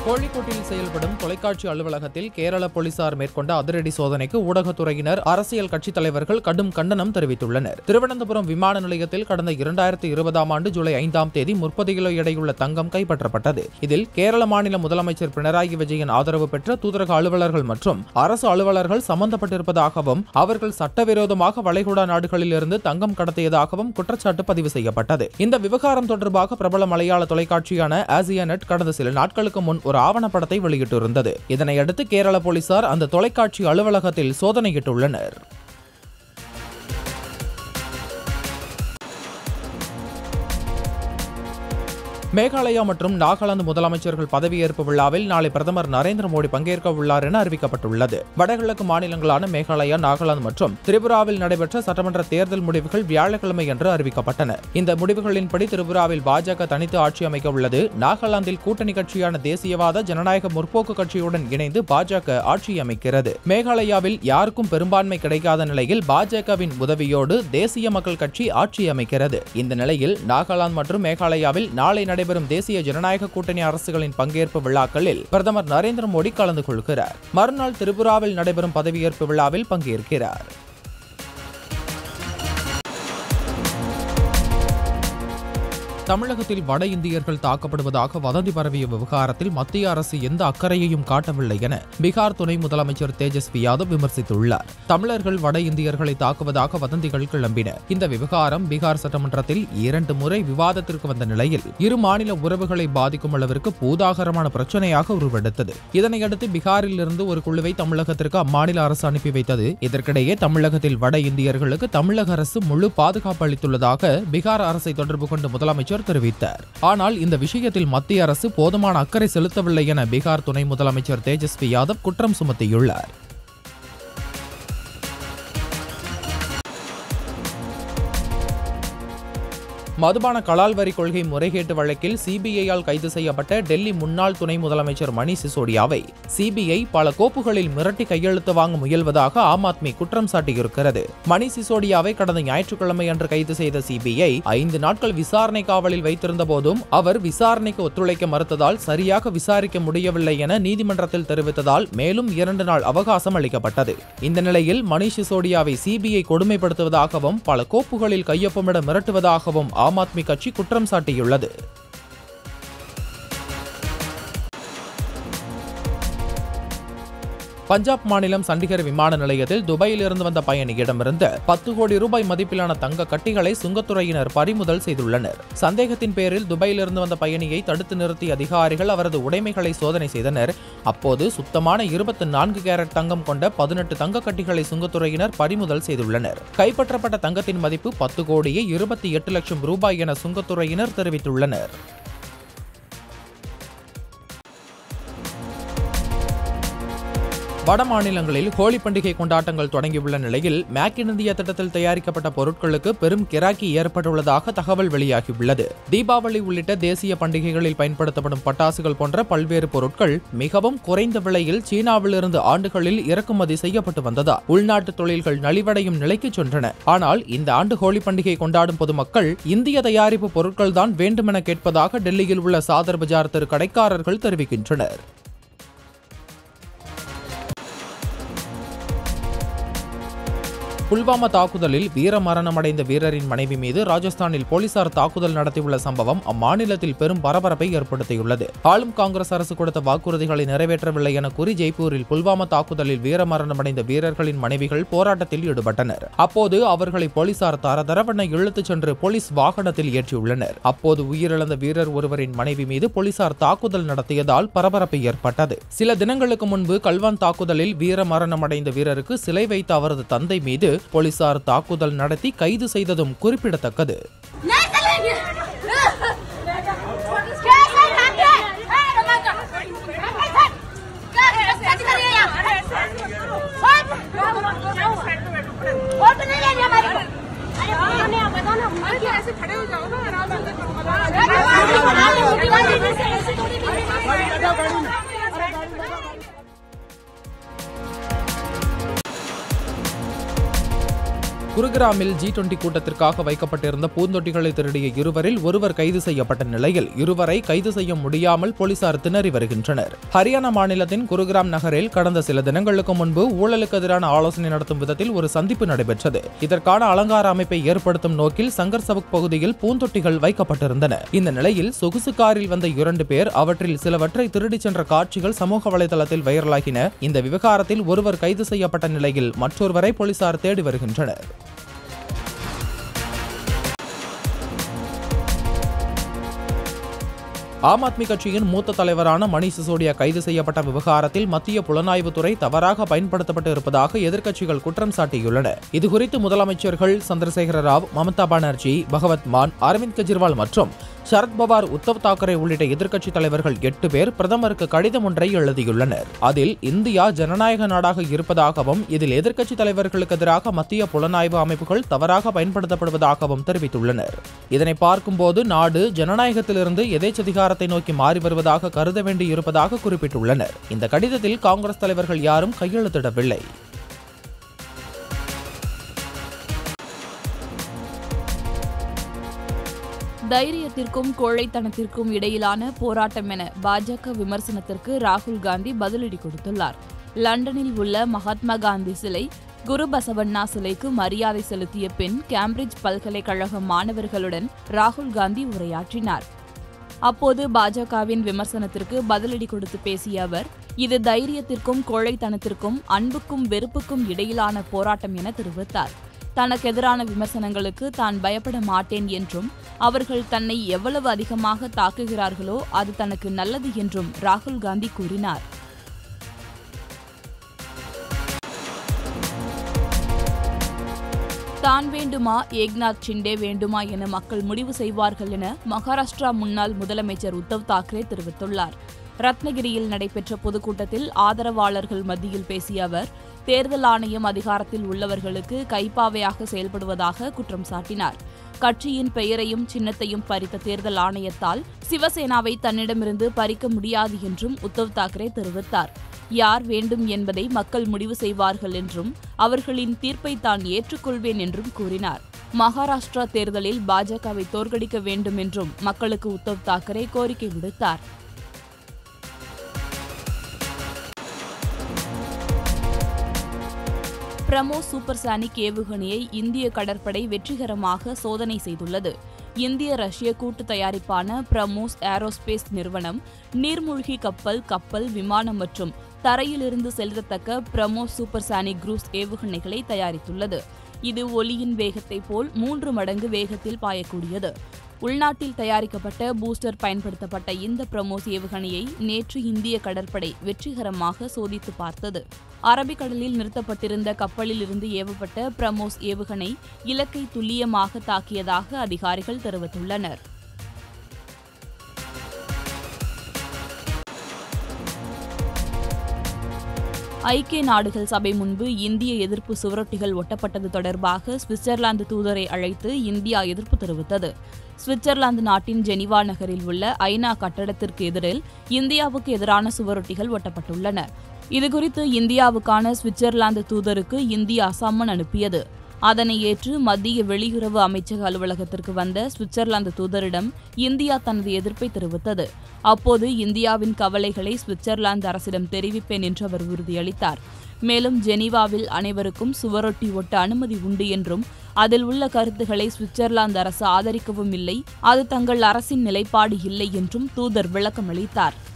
கோழிக்கோட்டில் செயல்படும் தொலைக்காட்சி அலுவலகத்தில் கேரள போலீசார் மேற்கொண்ட அதிரடி சோதனைக்கு ஊடகத்துறையினர் அரசியல் கட்சித் தலைவர்கள் கடும் கண்டனம் தெரிவித்துள்ளனர் திருவனந்தபுரம் விமான நிலையத்தில் கடந்த இரண்டாயிரத்தி இருபதாம் ஆண்டு ஜூலை ஐந்தாம் தேதி முப்பது கிலோ எடையுள்ள தங்கம் கைப்பற்றப்பட்டது இதில் கேரள மாநில முதலமைச்சர் பினராயி விஜயன் ஆதரவு பெற்ற தூதரக அலுவலர்கள் மற்றும் அரசு அலுவலர்கள் சம்பந்தப்பட்டிருப்பதாகவும் அவர்கள் சட்டவிரோதமாக வளைகுடா நாடுகளில் இருந்து தங்கம் கடத்தியதாகவும் குற்றச்சாட்டு பதிவு செய்யப்பட்டது இந்த விவகாரம் தொடர்பாக பிரபல மலையாள தொலைக்காட்சியான ஆசியா நெட் கடந்த சில நாட்களுக்கு முன் ஒரு ஆவணப்படத்தை வெளியிட்டிருந்தது இதனையடுத்து கேரள போலீசார் அந்த தொலைக்காட்சி அலுவலகத்தில் சோதனையிட்டுள்ளனர் மேகாலயா மற்றும் நாகாலாந்து முதலமைச்சர்கள் பதவியேற்பு விழாவில் நாளை பிரதமர் நரேந்திர மோடி பங்கேற்க உள்ளார் என அறிவிக்கப்பட்டுள்ளது வடகிழக்கு மாநிலங்களான மேகாலயா நாகாலாந்து மற்றும் திரிபுராவில் நடைபெற்ற சட்டமன்ற தேர்தல் முடிவுகள் வியாழக்கிழமை அன்று அறிவிக்கப்பட்டன இந்த முடிவுகளின்படி திரிபுராவில் பாஜக தனித்து ஆட்சி அமைக்க உள்ளது நாகாலாந்தில் கூட்டணி கட்சியான தேசியவாத ஜனநாயக முற்போக்கு கட்சியுடன் இணைந்து பாஜக ஆட்சி அமைக்கிறது மேகாலயாவில் யாருக்கும் பெரும்பான்மை கிடைக்காத நிலையில் பாஜகவின் உதவியோடு தேசிய மக்கள் கட்சி ஆட்சி அமைக்கிறது இந்த நிலையில் நாகாலாந்து மற்றும் மேகாலயாவில் நாளை நடைபெறும் தேசிய ஜனநாயக கூட்டணி அரசுகளின் பங்கேற்பு விழாக்களில் பிரதமர் நரேந்திர மோடி கலந்து கொள்கிறார் மறுநாள் திரிபுராவில் நடைபெறும் பதவியேற்பு விழாவில் பங்கேற்கிறார் தமிழகத்தில் வட இந்தியர்கள் தாக்கப்படுவதாக வதந்தி பரவிய விவகாரத்தில் மத்திய அரசு எந்த அக்கறையையும் காட்டவில்லை என பீகார் துணை முதலமைச்சர் தேஜஸ்வி யாதவ் விமர்சித்துள்ளார் தமிழர்கள் வட இந்தியர்களை தாக்குவதாக வதந்திகள் கிளம்பின இந்த விவகாரம் பீகார் சட்டமன்றத்தில் இரண்டு முறை விவாதத்திற்கு வந்த நிலையில் இரு மாநில உறவுகளை பாதிக்கும் அளவிற்கு பூதாகரமான பிரச்சனையாக உருவெடுத்தது இதனையடுத்து பீகாரில் இருந்து ஒரு குழுவை தமிழகத்திற்கு அம்மாநில அரசு அனுப்பி வைத்தது இதற்கிடையே தமிழகத்தில் வட இந்தியர்களுக்கு தமிழக அரசு முழு பாதுகாப்பு அளித்துள்ளதாக பீகார் அரசை தொடர்பு கொண்டு முதலமைச்சர் தெரிவித்தார் ஆனால் இந்த விஷயத்தில் மத்திய அரசு போதுமான அக்கறை செலுத்தவில்லை என பீகார் துணை முதலமைச்சர் தேஜஸ்வி யாதவ் குற்றம் சுமத்தியுள்ளார் மதுபான கலால் வரி கொள்கை முறைகேட்டு வழக்கில் சிபிஐயால் கைது செய்யப்பட்ட டெல்லி முன்னாள் துணை முதலமைச்சர் மணீஷ் சிசோடியாவை சிபிஐ பல கோப்புகளில் மிரட்டி கையெழுத்து வாங்க முயல்வதாக ஆம் ஆத்மி குற்றம் சாட்டியிருக்கிறது மணீஷ் சிசோடியாவை கடந்த ஞாயிற்றுக்கிழமை அன்று கைது செய்த சிபிஐ ஐந்து நாட்கள் விசாரணை காவலில் வைத்திருந்த போதும் அவர் விசாரணைக்கு ஒத்துழைக்க மறுத்ததால் சரியாக விசாரிக்க முடியவில்லை என நீதிமன்றத்தில் தெரிவித்ததால் மேலும் இரண்டு நாள் அவகாசம் அளிக்கப்பட்டது இந்த நிலையில் மணீஷ் சிசோடியாவை சிபிஐ கொடுமைப்படுத்துவதாகவும் பல கோப்புகளில் கையொப்பமிட மிரட்டுவதாகவும் ஆம் ஆத்மி கட்சி குற்றம் சாட்டியுள்ளது பஞ்சாப் மாநிலம் சண்டிகர் விமான நிலையத்தில் துபாயில் இருந்து வந்த பயணியிடமிருந்து பத்து கோடி ரூபாய் மதிப்பிலான தங்க கட்டிகளை சுங்கத்துறையினர் பறிமுதல் செய்துள்ளனர் சந்தேகத்தின் பேரில் துபாயில் இருந்து வந்த பயணியை தடுத்து நிறுத்திய அதிகாரிகள் அவரது உடைமைகளை சோதனை செய்தனர் அப்போது சுத்தமான இருபத்தி நான்கு கேரட் தங்கம் கொண்ட பதினெட்டு தங்க கட்டிகளை சுங்கத்துறையினர் பறிமுதல் செய்துள்ளனர் கைப்பற்றப்பட்ட தங்கத்தின் மதிப்பு பத்து கோடியே இருபத்தி எட்டு லட்சம் ரூபாய் என சுங்கத்துறையினர் தெரிவித்துள்ளனர் வட மாநிலங்களில் ஹோலி பண்டிகை கொண்டாட்டங்கள் தொடங்கியுள்ள நிலையில் மேக் இன் இந்தியா திட்டத்தில் தயாரிக்கப்பட்ட பொருட்களுக்கு பெரும் கிராக்கி ஏற்பட்டுள்ளதாக தகவல் வெளியாகியுள்ளது தீபாவளி உள்ளிட்ட தேசிய பண்டிகைகளில் பயன்படுத்தப்படும் பட்டாசுகள் போன்ற பல்வேறு பொருட்கள் மிகவும் குறைந்த விலையில் சீனாவிலிருந்து ஆண்டுகளில் இறக்குமதி செய்யப்பட்டு வந்ததா உள்நாட்டு தொழில்கள் நலிவடையும் நிலைக்கு சென்றன ஆனால் இந்த ஆண்டு ஹோலி பண்டிகை கொண்டாடும் பொதுமக்கள் இந்திய தயாரிப்பு பொருட்கள் தான் வேண்டுமென கேட்பதாக டெல்லியில் உள்ள சாதர் பஜார் தெரு கடைக்காரர்கள் தெரிவிக்கின்றனர் புல்வாமா தாக்குதலில் வீரமரணமடைந்த வீரரின் மனைவி மீது ராஜஸ்தானில் போலீசார் தாக்குதல் நடத்தியுள்ள சம்பவம் அம்மாநிலத்தில் பெரும் பரபரப்பை ஏற்படுத்தியுள்ளது ஆளும் காங்கிரஸ் அரசு கொடுத்த வாக்குறுதிகளை நிறைவேற்றவில்லை என கூறி ஜெய்ப்பூரில் புல்வாமா தாக்குதலில் வீரமரணமடைந்த வீரர்களின் மனைவிகள் போராட்டத்தில் ஈடுபட்டனர் அப்போது அவர்களை போலீசார் தரதரவென இழுத்துச் சென்று போலீஸ் வாகனத்தில் ஏற்றியுள்ளனர் அப்போது உயிரிழந்த வீரர் ஒருவரின் மனைவி மீது போலீசார் தாக்குதல் நடத்தியதால் பரபரப்பு ஏற்பட்டது சில தினங்களுக்கு முன்பு கல்வான் தாக்குதலில் வீரமரணமடைந்த வீரருக்கு சிலை வைத்த அவரது தந்தை மீது போலீசார் தாக்குதல் நடத்தி கைது செய்ததும் குறிப்பிடத்தக்கது नहीं चलेंगे कैसे खाते ए रमाका क्या कैसे करिए यहाँ सब वोट नहीं लेंगे हमारे को अरे हमने आप बताओ ना हमारे क्या ऐसे खड़े हो जाओ ना आराम से ऐसे थोड़ी குருகிராமில் ஜி டுவெண்டி கூட்டத்திற்காக வைக்கப்பட்டிருந்த பூந்தொட்டிகளை திருடிய இருவரில் ஒருவர் கைது செய்யப்பட்ட நிலையில் இருவரை கைது செய்ய முடியாமல் போலீசார் திணறி வருகின்றனர் ஹரியானா மாநிலத்தின் குருகிராம் நகரில் கடந்த சில தினங்களுக்கு முன்பு ஊழலுக்கு எதிரான ஆலோசனை நடத்தும் விதத்தில் ஒரு சந்திப்பு நடைபெற்றது இதற்கான அலங்கார அமைப்பை ஏற்படுத்தும் நோக்கில் சங்கர் சவுக் பகுதியில் பூந்தொட்டிகள் வைக்கப்பட்டிருந்தன இந்த நிலையில் சொகுசு காரில் வந்த இரண்டு பேர் அவற்றில் சிலவற்றை திருடிச் சென்ற காட்சிகள் சமூக வலைதளத்தில் வைரலாகின இந்த விவகாரத்தில் ஒருவர் கைது செய்யப்பட்ட நிலையில் மற்றொருவரை போலீசார் தேடி வருகின்றனர் ஆம் ஆத்மி கட்சியின் மூத்த தலைவரான மணீஷ் சிசோடியா கைது செய்யப்பட்ட விவகாரத்தில் மத்திய புலனாய்வுத்துறை தவறாக பயன்படுத்தப்பட்டு இருப்பதாக எதிர்க்கட்சிகள் குற்றம் சாட்டியுள்ளன இதுகுறித்து முதலமைச்சர்கள் சந்திரசேகர ராவ் மமதா பானர்ஜி பகவத் மான் அரவிந்த் கெஜ்ரிவால் மற்றும் சரத்பவார் உத்தவ் தாக்கரே உள்ளிட்ட எதிர்க்கட்சி தலைவர்கள் எட்டு பேர் பிரதமருக்கு கடிதம் ஒன்றை எழுதியுள்ளனர் அதில் இந்தியா ஜனநாயக நாடாக இருப்பதாகவும் இதில் எதிர்க்கட்சி தலைவர்களுக்கு எதிராக மத்திய புலனாய்வு அமைப்புகள் தவறாக பயன்படுத்தப்படுவதாகவும் தெரிவித்துள்ளனர் இதனை பார்க்கும்போது நாடு ஜனநாயகத்திலிருந்து எதேச்சதிகாரத்தை நோக்கி மாறி வருவதாக கருத வேண்டியிருப்பதாக குறிப்பிட்டுள்ளனர் இந்த கடிதத்தில் காங்கிரஸ் தலைவர்கள் யாரும் கையெழுத்திடவில்லை தைரியத்திற்கும் கோழைத்தனத்திற்கும் இடையிலான போராட்டம் என பாஜக விமர்சனத்திற்கு ராகுல் காந்தி பதிலடி கொடுத்துள்ளார் லண்டனில் உள்ள மகாத்மா காந்தி சிலை குரு பசவண்ணா சிலைக்கு மரியாதை செலுத்திய பின் கேம்பிரிட்ஜ் பல்கலைக்கழக மாணவர்களுடன் ராகுல் காந்தி உரையாற்றினார் அப்போது பாஜகவின் விமர்சனத்திற்கு பதிலடி கொடுத்து பேசிய அவர் இது தைரியத்திற்கும் கோழைத்தனத்திற்கும் அன்புக்கும் வெறுப்புக்கும் இடையிலான போராட்டம் என தெரிவித்தார் தனக்கு எதிரான விமர்சனங்களுக்கு தான் பயப்பட மாட்டேன் என்றும் அவர்கள் தன்னை எவ்வளவு அதிகமாக தாக்குகிறார்களோ அது தனக்கு நல்லது என்றும் ராகுல் காந்தி கூறினார் தான் வேண்டுமா ஏக்நாத் ஷிண்டே வேண்டுமா என மக்கள் முடிவு செய்வார்கள் என மகாராஷ்டிரா முன்னாள் முதலமைச்சர் உத்தவ் தாக்கரே தெரிவித்துள்ளார் ரத்னகிரியில் நடைபெற்ற பொதுக்கூட்டத்தில் ஆதரவாளர்கள் மத்தியில் பேசிய அவர் தேர்தல் ஆணையம் அதிகாரத்தில் உள்ளவர்களுக்கு கைப்பாவையாக செயல்படுவதாக குற்றம் சாட்டினார் கட்சியின் பெயரையும் சின்னத்தையும் பறித்த தேர்தல் ஆணையத்தால் சிவசேனாவை தன்னிடமிருந்து பறிக்க முடியாது என்றும் உத்தவ் தாக்கரே தெரிவித்தார் யார் வேண்டும் என்பதை மக்கள் முடிவு செய்வார்கள் என்றும் அவர்களின் தீர்ப்பை தான் ஏற்றுக்கொள்வேன் என்றும் கூறினார் மகாராஷ்டிரா தேர்தலில் பாஜகவை தோற்கடிக்க வேண்டும் என்றும் மக்களுக்கு உத்தவ் தாக்கரே கோரிக்கை விடுத்தார் பிரமோஸ் சூப்பர்சானிக் ஏவுகணையை இந்திய கடற்படை வெற்றிகரமாக சோதனை செய்துள்ளது இந்திய ரஷ்ய கூட்டு தயாரிப்பான பிரமோஸ் ஏரோஸ்பேஸ் நிறுவனம் நீர்மூழ்கி கப்பல் கப்பல் விமானம் மற்றும் தரையிலிருந்து செலுத்தத்தக்க பிரமோஸ் சூப்பர்சானிக் குரூஸ் ஏவுகணைகளை தயாரித்துள்ளது இது ஒலியின் வேகத்தை போல் மூன்று மடங்கு வேகத்தில் பாயக்கூடியது உள்நாட்டில் தயாரிக்கப்பட்ட பூஸ்டர் பயன்படுத்தப்பட்ட இந்த பிரமோஸ் ஏவுகணையை நேற்று இந்திய கடற்படை வெற்றிகரமாக சோதித்து பார்த்தது அரபிக்கடலில் நிறுத்தப்பட்டிருந்த கப்பலில் இருந்து ஏவப்பட்ட பிரமோஸ் ஏவுகணை இலக்கை துல்லியமாக தாக்கியதாக அதிகாரிகள் தெரிவித்துள்ளனர் ஐக்கிய நாடுகள் சபை முன்பு இந்திய எதிர்ப்பு சுவரொட்டிகள் ஒட்டப்பட்டது தொடர்பாக சுவிட்சர்லாந்து தூதரை அழைத்து இந்தியா எதிர்ப்பு தெரிவித்தது சுவிட்சர்லாந்து நாட்டின் ஜெனிவா நகரில் உள்ள ஐநா கட்டடத்திற்கு எதிரில் இந்தியாவுக்கு எதிரான சுவரொட்டிகள் ஒட்டப்பட்டுள்ளன இதுகுறித்து இந்தியாவுக்கான சுவிட்சர்லாந்து தூதருக்கு இந்தியா சம்மன் அனுப்பியது அதனை ஏற்று மத்திய வெளியுறவு அமைச்சக அலுவலகத்திற்கு வந்த சுவிட்சர்லாந்து தூதரிடம் இந்தியா தனது எதிர்ப்பை தெரிவித்தது அப்போது இந்தியாவின் கவலைகளை சுவிட்சர்லாந்து அரசிடம் தெரிவிப்பேன் என்று அவர் உறுதியளித்தார் மேலும் ஜெனீவாவில் அனைவருக்கும் சுவரொட்டி ஒட்ட அனுமதி உண்டு என்றும் அதில் உள்ள கருத்துக்களை சுவிட்சர்லாந்து அரசு ஆதரிக்கவும் இல்லை அது தங்கள் அரசின் நிலைப்பாடு இல்லை என்றும் தூதர் விளக்கமளித்தார்